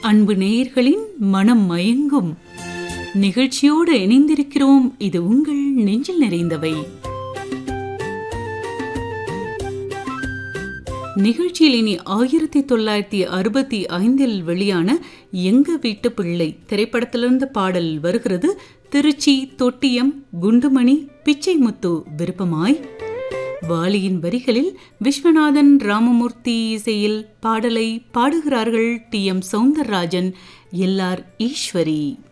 அன்பு நேயர்களின் மனம் மயங்கும் நிகழ்ச்சியோடு இணைந்திருக்கிறோம் இது உங்கள் நெஞ்சில் நிறைந்தவை நிகழ்ச்சியில் இனி ஆயிரத்தி தொள்ளாயிரத்தி அறுபத்தி ஐந்தில் வெளியான எங்க வீட்டு பிள்ளை திரைப்படத்திலிருந்து பாடல் வருகிறது திருச்சி தொட்டியம் குண்டுமணி பிச்சைமுத்து விருப்பமாய் வாலியின் வரிகளில் விஸ்வநாதன் ராமமூர்த்தி இசையில் பாடலை பாடுகிறார்கள் T M Soundararajan L R Eswari